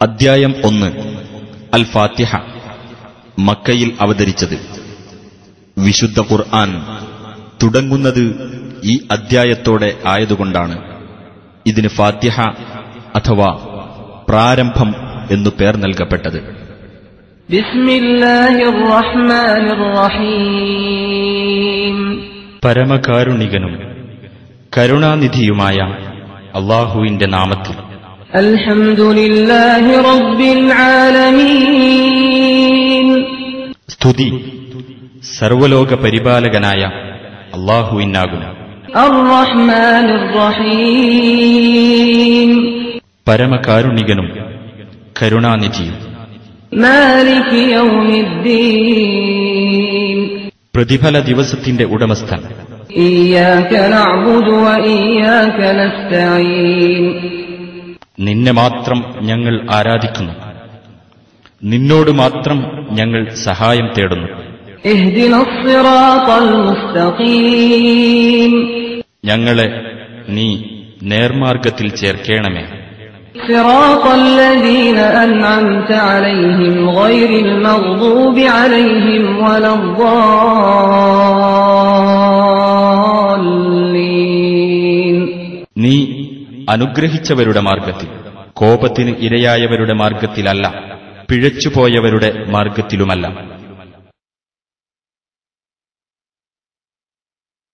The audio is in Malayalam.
അദ്ധ്യായം ഒന്ന് അൽ ഫാത്തിഹ മക്കയിൽ അവതരിച്ചത് വിശുദ്ധ ഖുർആൻ തുടങ്ങുന്നത് ഈ അദ്ധ്യായത്തോടെ ആയതുകൊണ്ടാണ് ഇതിന് ഫാത്തിഹ അഥവാ പ്രാരംഭം എന്നു പേർ നൽകപ്പെട്ടത് بسم الله الرحمن الرحيم പരമകാരുണികനും കരുണാനിധിയുമായ അള്ളാഹുവിന്റെ നാമത്തിൽ الحمد لله رب العالمين സ്തുതി സർവലോക പരിപാലകനായ അള്ളാഹുവിനാകുന്നു الرحمن الرحيم പരമകാരുണികനും കരുണാനിധിയും مالك يوم الدين പ്രതിഫല ദിവസത്തിന്റെ ഉടമസ്ഥൻ إياك نعبد وإياك نستعين നിന്നെ മാത്രം ഞങ്ങൾ ആരാധിക്കുന്നു നിന്നോട് മാത്രം ഞങ്ങൾ സഹായം തേടുന്നു اهدنا الصراط المستقيم ഞങ്ങളെ നീ നേർമാർഗത്തിൽ ചേർക്കേണമേ صراط الذين أنعمت عليهم غير المغضوب عليهم ولا الضالين നീ അനുഗ്രഹിച്ചവരുടെ മാർഗത്തിൽ കോപത്തിന് ഇരയായവരുടെ മാർഗത്തിലല്ല പിഴച്ചുപോയവരുടെ മാർഗത്തിലുമല്ല